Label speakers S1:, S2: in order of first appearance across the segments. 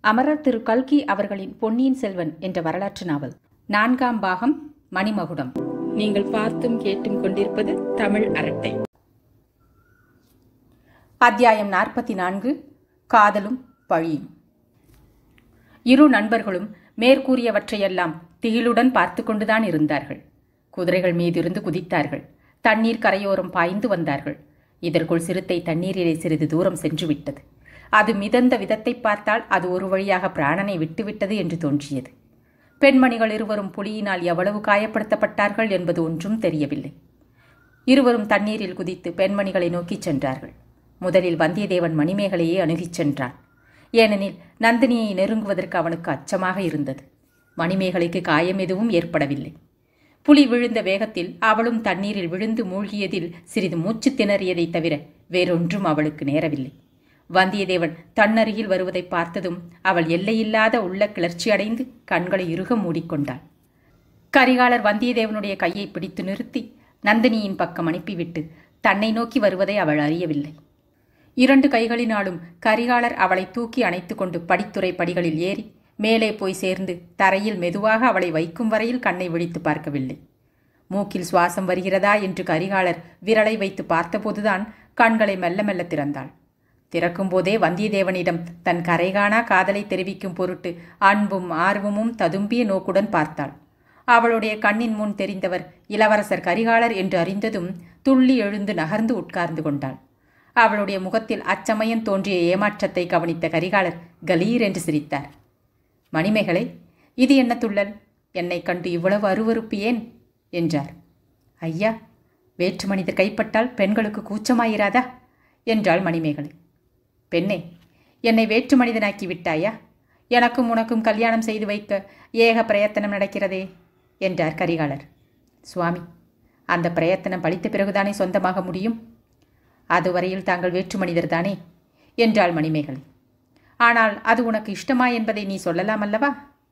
S1: அமரர் திரு கல்கி அவர்களின் பொன்னியின் செல்வன் என்ற வரலாற்று நாவல் நான்காம் பாகம் மணிமகுடம் நீங்கள் பார்த்தும் கேட்டும் கொண்டிருப்பது தமிழ் அரட்டை அத்தியாயம் நாற்பத்தி நான்கு காதலும் பழியும் இரு நண்பர்களும் மேற்கூறியவற்றையெல்லாம் திகிலுடன் பார்த்து கொண்டுதான் இருந்தார்கள் குதிரைகள் மீதிருந்து குதித்தார்கள் தண்ணீர் கரையோரம் பாய்ந்து வந்தார்கள் இதற்குள் சிறுத்தை தண்ணீரிலே சிறிது தூரம் சென்று விட்டது அது மிதந்த விதத்தை பார்த்தால் அது ஒரு வழியாக பிராணனை விட்டுவிட்டது என்று தோன்றியது பெண்மணிகள் இருவரும் புலியினால் எவ்வளவு காயப்படுத்தப்பட்டார்கள் என்பது ஒன்றும் தெரியவில்லை இருவரும் தண்ணீரில் குதித்து பெண்மணிகளை நோக்கிச் சென்றார்கள் முதலில் வந்தியத்தேவன் மணிமேகலையே அணுகிச் சென்றான் ஏனெனில் நந்தினியை நெருங்குவதற்கு அவனுக்கு அச்சமாக இருந்தது மணிமேகலைக்கு காயம் எதுவும் ஏற்படவில்லை புலி விழுந்த வேகத்தில் அவளும் தண்ணீரில் விழுந்து மூழ்கியதில் சிறிது மூச்சு திணறியதைத் தவிர வேறொன்றும் அவளுக்கு நேரவில்லை வந்தியத்தேவன் தன்னருகில் வருவதை பார்த்ததும் அவள் எல்லையில்லாத உள்ள கிளர்ச்சியடைந்து கண்களை இறுக மூடிக்கொண்டாள் கரிகாலர் வந்தியத்தேவனுடைய கையை பிடித்து நிறுத்தி நந்தினியின் பக்கம் அனுப்பிவிட்டு தன்னை நோக்கி வருவதை அவள் அறியவில்லை இரண்டு கைகளினாலும் கரிகாலர் அவளை தூக்கி அணைத்து கொண்டு படித்துறை படிகளில் ஏறி மேலே போய் சேர்ந்து தரையில் மெதுவாக அவளை வைக்கும் வரையில் கண்ணை விழித்து பார்க்கவில்லை மூக்கில் சுவாசம் வருகிறதா என்று கரிகாலர் விரலை வைத்து பார்த்தபோதுதான் கண்களை மெல்ல மெல்ல திறந்தாள் திறக்கும்போதே வந்தியத்தேவனிடம் தன் கரைகாணா காதலை தெரிவிக்கும் பொருட்டு அன்பும் ஆர்வமும் ததும்பிய நோக்குடன் பார்த்தாள் அவளுடைய கண்ணின் முன் தெரிந்தவர் இளவரசர் கரிகாலர் என்று அறிந்ததும் துள்ளி எழுந்து நகர்ந்து உட்கார்ந்து கொண்டாள் அவளுடைய முகத்தில் அச்சமயம் தோன்றிய ஏமாற்றத்தை கவனித்த கரிகாலர் கலீர் என்று சிரித்தார் மணிமேகலை இது என்ன துள்ளல் என்னை கண்டு இவ்வளவு அருவறுப்பு ஏன் என்றார் ஐயா வேற்று மனிதர் கைப்பட்டால் பெண்களுக்கு கூச்சமாயிராதா என்றாள் மணிமேகலை பெண்ணே என்னை வேற்று மனிதனாக்கி விட்டாயா எனக்கும் உனக்கும் கல்யாணம் செய்து வைக்க ஏக பிரயத்தனம் நடக்கிறதே என்றார் கரிகாலர் சுவாமி அந்த பிரயத்தனம் பழித்த பிறகுதானே சொந்தமாக முடியும் அதுவரையில் தாங்கள் வேற்று மனிதர் தானே என்றாள் மணிமேகலை ஆனால் அது உனக்கு இஷ்டமா என்பதை நீ சொல்லலாம் அல்லவா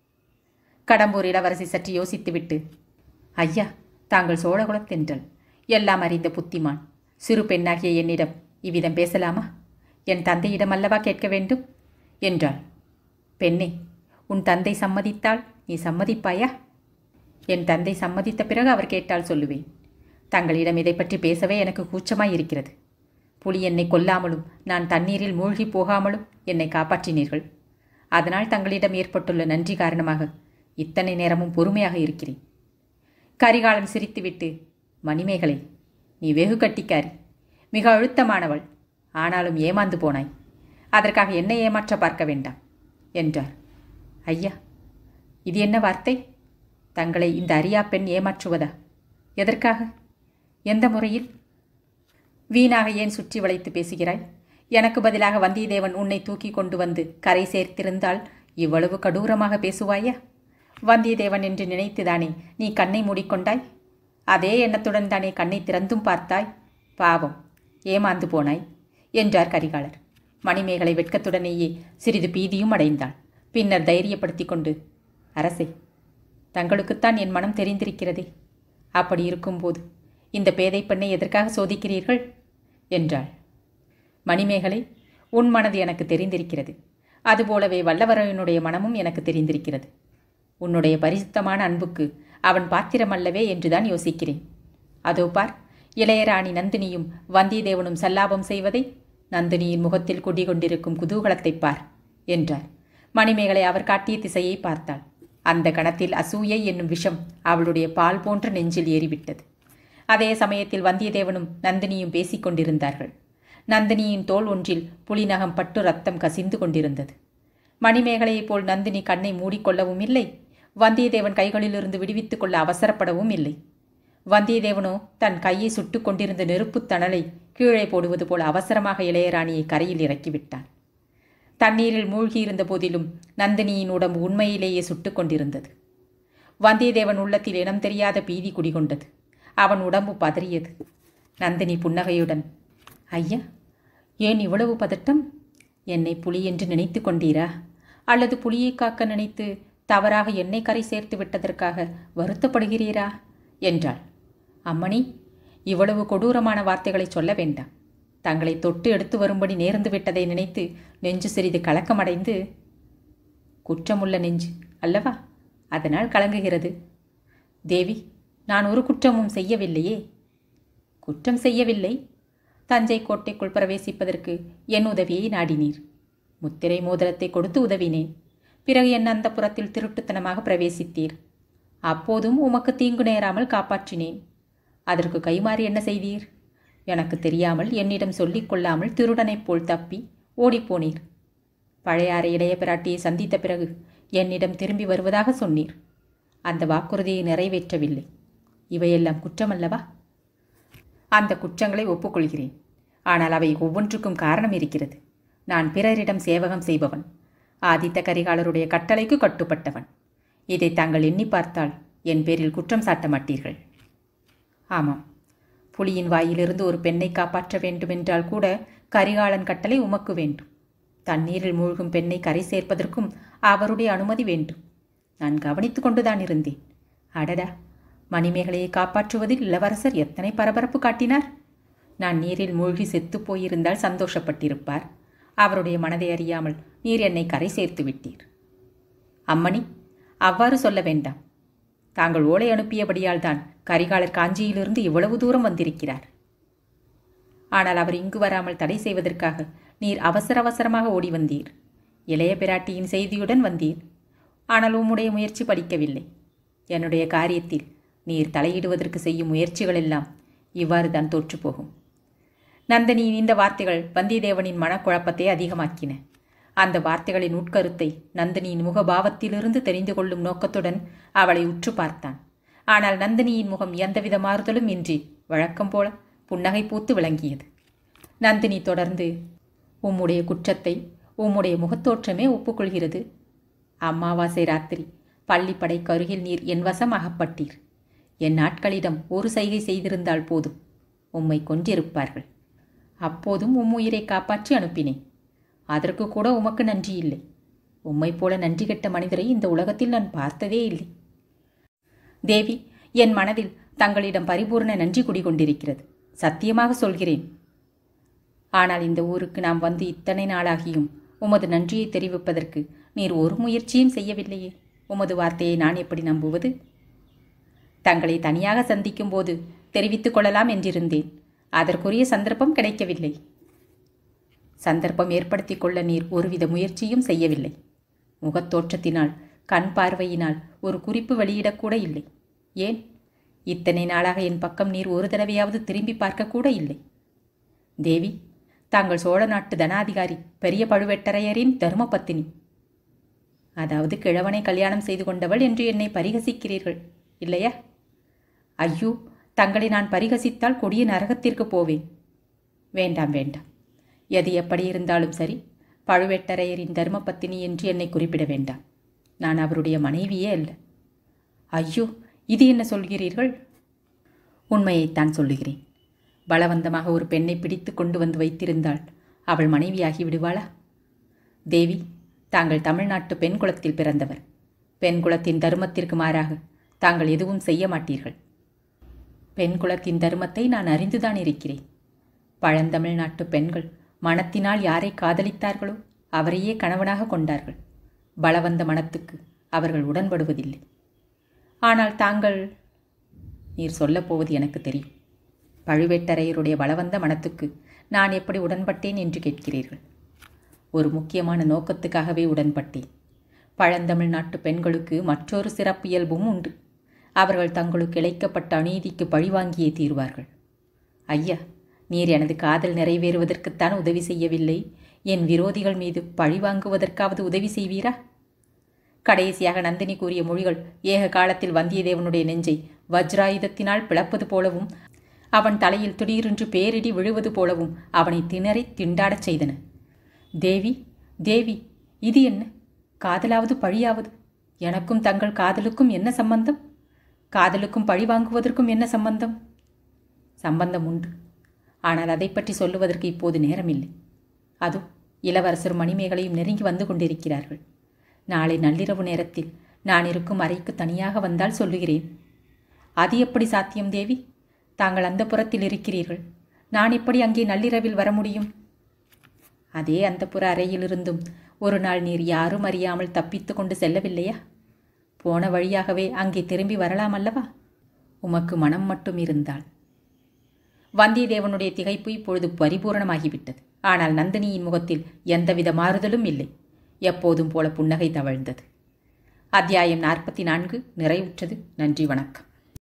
S1: கடம்பூர் இளவரசி சற்று யோசித்துவிட்டு ஐயா தாங்கள் சோழகுலத்தென்றல் எல்லாம் அறிந்த புத்திமான் சிறு பெண்ணாகிய என்னிடம் இவ்விதம் பேசலாமா என் தந்தையிடம் அல்லவா கேட்க வேண்டும் என்றாள் பெண்ணே உன் தந்தை சம்மதித்தால் நீ சம்மதிப்பாயா என் தந்தை சம்மதித்த பிறகு அவர் கேட்டால் சொல்லுவேன் தங்களிடம் இதை பற்றி பேசவே எனக்கு கூச்சமாய் இருக்கிறது புலி என்னை கொல்லாமலும் நான் தண்ணீரில் மூழ்கி போகாமலும் என்னை காப்பாற்றினீர்கள் அதனால் தங்களிடம் ஏற்பட்டுள்ள நன்றி காரணமாக இத்தனை நேரமும் பொறுமையாக இருக்கிறேன் கரிகாலன் சிரித்துவிட்டு மணிமேகலை நீ வெகு கட்டிக்காரி மிக அழுத்தமானவள் ஆனாலும் ஏமாந்து போனாய் அதற்காக என்னை ஏமாற்ற பார்க்க வேண்டாம் என்றார் ஐயா இது என்ன வார்த்தை தங்களை இந்த அரியா பெண் ஏமாற்றுவதா எதற்காக எந்த முறையில் வீணாக ஏன் சுற்றி வளைத்து பேசுகிறாய் எனக்கு பதிலாக வந்தியத்தேவன் உன்னை தூக்கி கொண்டு வந்து கரை சேர்த்திருந்தால் இவ்வளவு கடூரமாக பேசுவாயா வந்தியத்தேவன் என்று நினைத்துதானே நீ கண்ணை மூடிக்கொண்டாய் அதே எண்ணத்துடன் தானே கண்ணை திறந்தும் பார்த்தாய் பாவம் ஏமாந்து போனாய் என்றார் கரிகாலர் மணிமேகலை வெட்கத்துடனேயே சிறிது பீதியும் அடைந்தாள் பின்னர் தைரியப்படுத்தி கொண்டு அரசே தங்களுக்குத்தான் என் மனம் தெரிந்திருக்கிறதே அப்படி இருக்கும்போது இந்த பேதை பெண்ணை எதற்காக சோதிக்கிறீர்கள் என்றாள் மணிமேகலை உன் மனது எனக்கு தெரிந்திருக்கிறது அதுபோலவே வல்லவரையனுடைய மனமும் எனக்கு தெரிந்திருக்கிறது உன்னுடைய பரிசுத்தமான அன்புக்கு அவன் பாத்திரமல்லவே என்றுதான் யோசிக்கிறேன் அதோ பார் இளையராணி நந்தினியும் வந்தியத்தேவனும் சல்லாபம் செய்வதை நந்தினியின் முகத்தில் குடிகொண்டிருக்கும் குதூகலத்தை பார் என்றார் மணிமேகலை அவர் காட்டிய திசையை பார்த்தாள் அந்த கணத்தில் அசூயை என்னும் விஷம் அவளுடைய பால் போன்ற நெஞ்சில் ஏறிவிட்டது அதே சமயத்தில் வந்தியத்தேவனும் நந்தினியும் பேசிக் கொண்டிருந்தார்கள் நந்தினியின் தோல் ஒன்றில் புலிநகம் பட்டு ரத்தம் கசிந்து கொண்டிருந்தது மணிமேகலையைப் போல் நந்தினி கண்ணை மூடிக்கொள்ளவும் இல்லை வந்தியத்தேவன் கைகளிலிருந்து விடுவித்துக் கொள்ள அவசரப்படவும் இல்லை வந்தியத்தேவனோ தன் கையை சுட்டுக் கொண்டிருந்த நெருப்புத் தணலை கீழே போடுவது போல் அவசரமாக இளையராணியை கரையில் இறக்கிவிட்டான் தண்ணீரில் மூழ்கியிருந்த போதிலும் நந்தினியின் உடம்பு உண்மையிலேயே சுட்டுக் கொண்டிருந்தது வந்தியத்தேவன் உள்ளத்தில் இனம் தெரியாத பீதி குடிகொண்டது அவன் உடம்பு பதறியது நந்தினி புன்னகையுடன் ஐயா ஏன் இவ்வளவு பதட்டம் என்னை புலி என்று நினைத்து கொண்டீரா அல்லது புலியை காக்க நினைத்து தவறாக என்னை கரை சேர்த்து விட்டதற்காக வருத்தப்படுகிறீரா என்றாள் அம்மணி இவ்வளவு கொடூரமான வார்த்தைகளை சொல்ல வேண்டாம் தங்களை தொட்டு எடுத்து வரும்படி நேர்ந்து விட்டதை நினைத்து நெஞ்சு சிறிது கலக்கமடைந்து குற்றமுள்ள நெஞ்சு அல்லவா அதனால் கலங்குகிறது தேவி நான் ஒரு குற்றமும் செய்யவில்லையே குற்றம் செய்யவில்லை தஞ்சை கோட்டைக்குள் பிரவேசிப்பதற்கு என் உதவியை நாடினீர் முத்திரை மோதிரத்தை கொடுத்து உதவினேன் பிறகு என் அந்த புறத்தில் திருட்டுத்தனமாக பிரவேசித்தீர் அப்போதும் உமக்கு தீங்கு நேராமல் காப்பாற்றினேன் அதற்கு கைமாறி என்ன செய்தீர் எனக்கு தெரியாமல் என்னிடம் சொல்லிக் கொள்ளாமல் திருடனைப் போல் தப்பி ஓடிப்போனீர் பழையாறை இளைய பிராட்டியை சந்தித்த பிறகு என்னிடம் திரும்பி வருவதாக சொன்னீர் அந்த வாக்குறுதியை நிறைவேற்றவில்லை இவையெல்லாம் குற்றமல்லவா அந்த குற்றங்களை ஒப்புக்கொள்கிறேன் ஆனால் அவை ஒவ்வொன்றுக்கும் காரணம் இருக்கிறது நான் பிறரிடம் சேவகம் செய்பவன் ஆதித்த கரிகாலருடைய கட்டளைக்கு கட்டுப்பட்டவன் இதை தாங்கள் எண்ணி பார்த்தால் என் பேரில் குற்றம் சாட்ட மாட்டீர்கள் ஆமாம் புலியின் வாயிலிருந்து ஒரு பெண்ணை காப்பாற்ற வேண்டுமென்றால் கூட கரிகாலன் கட்டளை உமக்கு வேண்டும் தண்ணீரில் மூழ்கும் பெண்ணை கரை சேர்ப்பதற்கும் அவருடைய அனுமதி வேண்டும் நான் கவனித்து கொண்டுதான் இருந்தேன் அடடா மணிமேகலையை காப்பாற்றுவதில் இளவரசர் எத்தனை பரபரப்பு காட்டினார் நான் நீரில் மூழ்கி செத்துப் போயிருந்தால் சந்தோஷப்பட்டிருப்பார் அவருடைய மனதை அறியாமல் நீர் என்னை கரை சேர்த்து விட்டீர் அம்மணி அவ்வாறு சொல்ல வேண்டாம் தாங்கள் ஓலை அனுப்பியபடியால் தான் கரிகாலர் காஞ்சியிலிருந்து இவ்வளவு தூரம் வந்திருக்கிறார் ஆனால் அவர் இங்கு வராமல் தடை செய்வதற்காக நீர் அவசர அவசரமாக ஓடி வந்தீர் இளைய பிராட்டியின் செய்தியுடன் வந்தீர் ஆனால் உம்முடைய முயற்சி பலிக்கவில்லை என்னுடைய காரியத்தில் நீர் தலையிடுவதற்கு செய்யும் முயற்சிகளெல்லாம் இவ்வாறு தான் தோற்றுப்போகும் நந்தினியின் இந்த வார்த்தைகள் வந்தியத்தேவனின் மனக்குழப்பத்தை அதிகமாக்கின அந்த வார்த்தைகளின் உட்கருத்தை நந்தினியின் முகபாவத்திலிருந்து தெரிந்து கொள்ளும் நோக்கத்துடன் அவளை உற்று பார்த்தான் ஆனால் நந்தினியின் முகம் எந்தவித மாறுதலும் இன்றி வழக்கம் போல புன்னகை பூத்து விளங்கியது நந்தினி தொடர்ந்து உம்முடைய குற்றத்தை உம்முடைய முகத்தோற்றமே ஒப்புக்கொள்கிறது அம்மாவாசை ராத்திரி பள்ளிப்படை கருகில் நீர் என் வசம் அகப்பட்டீர் என் நாட்களிடம் ஒரு சைகை செய்திருந்தால் போதும் உம்மை கொன்றிருப்பார்கள் அப்போதும் உம் உயிரை காப்பாற்றி அனுப்பினேன் அதற்கு கூட உமக்கு நன்றி இல்லை உம்மைப் போல நன்றி கெட்ட மனிதரை இந்த உலகத்தில் நான் பார்த்ததே இல்லை தேவி என் மனதில் தங்களிடம் பரிபூர்ண நன்றி குடிகொண்டிருக்கிறது சத்தியமாக சொல்கிறேன் ஆனால் இந்த ஊருக்கு நாம் வந்து இத்தனை நாளாகியும் உமது நன்றியை தெரிவிப்பதற்கு நீர் ஒரு முயற்சியும் செய்யவில்லையே உமது வார்த்தையை நான் எப்படி நம்புவது தங்களை தனியாக சந்திக்கும் போது தெரிவித்துக் கொள்ளலாம் என்றிருந்தேன் அதற்குரிய சந்தர்ப்பம் கிடைக்கவில்லை சந்தர்ப்பம் ஏற்படுத்தி கொள்ள நீர் ஒருவித முயற்சியும் செய்யவில்லை முகத்தோற்றத்தினால் கண் பார்வையினால் ஒரு குறிப்பு வெளியிடக்கூட இல்லை ஏன் இத்தனை நாளாக என் பக்கம் நீர் ஒரு தடவையாவது திரும்பி பார்க்கக்கூட இல்லை தேவி தாங்கள் சோழ நாட்டு தனாதிகாரி பெரிய பழுவேட்டரையரின் தர்மபத்தினி அதாவது கிழவனை கல்யாணம் செய்து கொண்டவள் என்று என்னை பரிகசிக்கிறீர்கள் இல்லையா ஐயோ தங்களை நான் பரிகசித்தால் கொடிய நரகத்திற்கு போவேன் வேண்டாம் வேண்டாம் எது எப்படி இருந்தாலும் சரி பழுவேட்டரையரின் தர்மபத்தினி என்று என்னை குறிப்பிட வேண்டாம் நான் அவருடைய மனைவியே அல்ல ஐயோ இது என்ன சொல்கிறீர்கள் உண்மையைத்தான் சொல்லுகிறேன் பலவந்தமாக ஒரு பெண்ணை பிடித்து கொண்டு வந்து வைத்திருந்தால் அவள் மனைவியாகி விடுவாளா தேவி தாங்கள் தமிழ்நாட்டு பெண் குலத்தில் பிறந்தவர் பெண் குலத்தின் தர்மத்திற்கு மாறாக தாங்கள் எதுவும் செய்ய மாட்டீர்கள் பெண் குலத்தின் தர்மத்தை நான் அறிந்துதான் இருக்கிறேன் பழந்தமிழ்நாட்டு பெண்கள் மனத்தினால் யாரை காதலித்தார்களோ அவரையே கணவனாக கொண்டார்கள் பலவந்த மனத்துக்கு அவர்கள் உடன்படுவதில்லை ஆனால் தாங்கள் நீர் சொல்லப்போவது எனக்கு தெரியும் பழுவேட்டரையருடைய பலவந்த மனத்துக்கு நான் எப்படி உடன்பட்டேன் என்று கேட்கிறீர்கள் ஒரு முக்கியமான நோக்கத்துக்காகவே உடன்பட்டேன் பழந்தமிழ் நாட்டு பெண்களுக்கு மற்றொரு சிறப்பு இயல்பும் உண்டு அவர்கள் தங்களுக்கு இழைக்கப்பட்ட அநீதிக்கு பழிவாங்கியே தீர்வார்கள் ஐயா நீர் எனது காதல் நிறைவேறுவதற்குத்தான் உதவி செய்யவில்லை என் விரோதிகள் மீது பழி வாங்குவதற்காவது உதவி செய்வீரா கடைசியாக நந்தினி கூறிய மொழிகள் ஏக காலத்தில் வந்தியத்தேவனுடைய நெஞ்சை வஜ்ராயுதத்தினால் பிளப்பது போலவும் அவன் தலையில் திடீரென்று பேரிடி விழுவது போலவும் அவனை திணறி திண்டாடச் செய்தன தேவி தேவி இது என்ன காதலாவது பழியாவது எனக்கும் தங்கள் காதலுக்கும் என்ன சம்பந்தம் காதலுக்கும் பழி வாங்குவதற்கும் என்ன சம்பந்தம் சம்பந்தம் உண்டு ஆனால் அதை பற்றி சொல்லுவதற்கு இப்போது நேரமில்லை அது இளவரசர் மணிமேகலையும் நெருங்கி வந்து கொண்டிருக்கிறார்கள் நாளை நள்ளிரவு நேரத்தில் நான் இருக்கும் அறைக்கு தனியாக வந்தால் சொல்லுகிறேன் அது எப்படி சாத்தியம் தேவி தாங்கள் அந்த புறத்தில் இருக்கிறீர்கள் நான் எப்படி அங்கே நள்ளிரவில் வர முடியும் அதே அந்த புற அறையிலிருந்தும் ஒரு நாள் நீர் யாரும் அறியாமல் தப்பித்து கொண்டு செல்லவில்லையா போன வழியாகவே அங்கே திரும்பி வரலாம் அல்லவா உமக்கு மனம் மட்டும் இருந்தால் வந்தியத்தேவனுடைய திகைப்பு இப்பொழுது பரிபூரணமாகிவிட்டது ஆனால் நந்தினியின் முகத்தில் எந்தவித மாறுதலும் இல்லை எப்போதும் போல புன்னகை தவழ்ந்தது அத்தியாயம் நாற்பத்தி நான்கு நிறைவுற்றது நன்றி வணக்கம்